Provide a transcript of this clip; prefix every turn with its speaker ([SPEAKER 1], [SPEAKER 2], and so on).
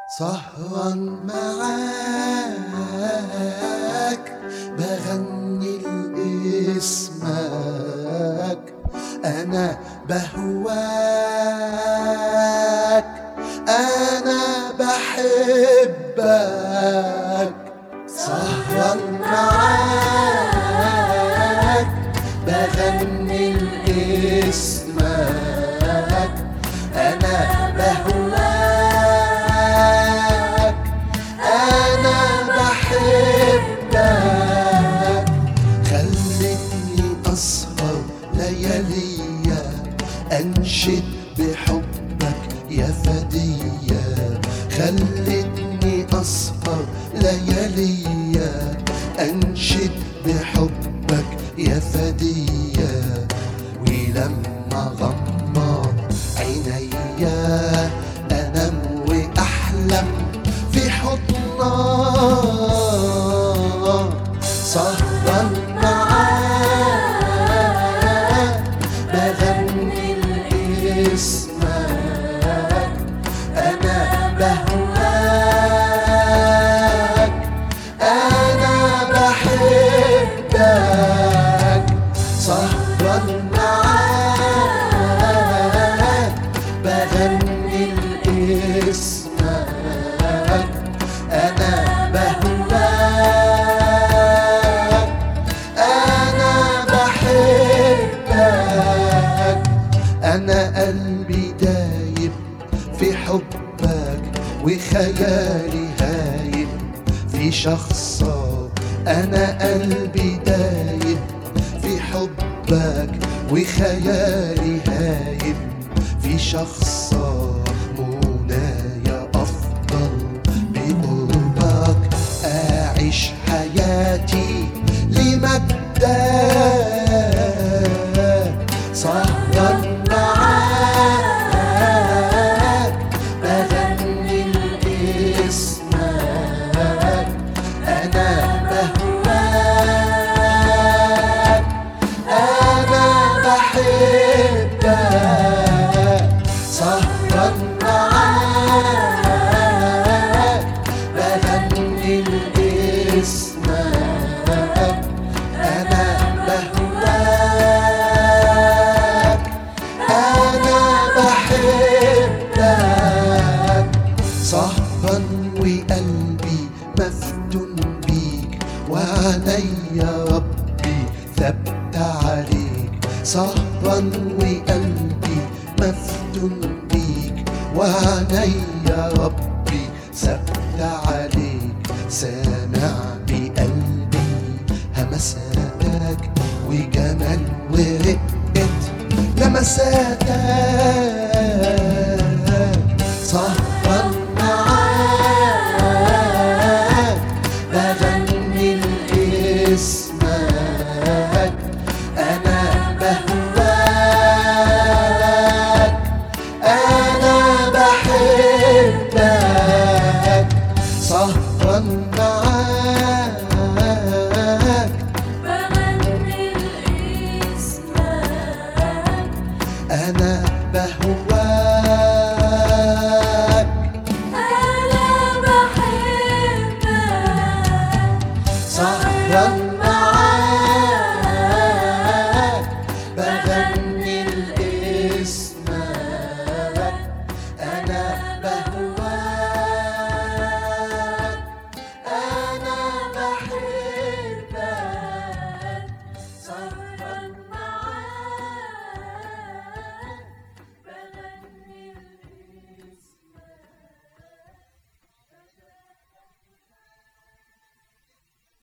[SPEAKER 1] سهرا معاك بغني لاسمك انا بهواك انا بحبك سهرا معاك بغني لاسمك انا بهواك انا بحبك خلتني اسهر لياليا انشد بحبك يا فدية خلتني اسهر لياليا انشد بحبك يا فدية ولما غمض عينيا انام واحلم في حضنك سهرا معاك بغني لاسمك انا بهواك انا بحبك سهرا معاك بغني لاسمك انا بهواك انا بحبك انا قلبي دايب في حبك وخيالي هايب في شخصك انا قلبي دايب في حبك وخيالي هايب في شخصك منايا افضل بقربك اعيش حياتي لمجدك سهرا معاك بغني لاسمك انا بهواك انا بحبك سهرا معاك بغني لاسمك انا بهواك انا بحبك سهرا وقلبي مفتون بيك وعينيا ربي ثبت عليك سهرا وقلبي مفتون بيك وعينيا ربي ثبت عليك سامع بقلبي همساتك وجمال ورقة لمساتك سهرا معاك بغني لاسمك انا بهواك انا بحبك سهرا معاك
[SPEAKER 2] بغني لاسمك
[SPEAKER 1] انا بهواك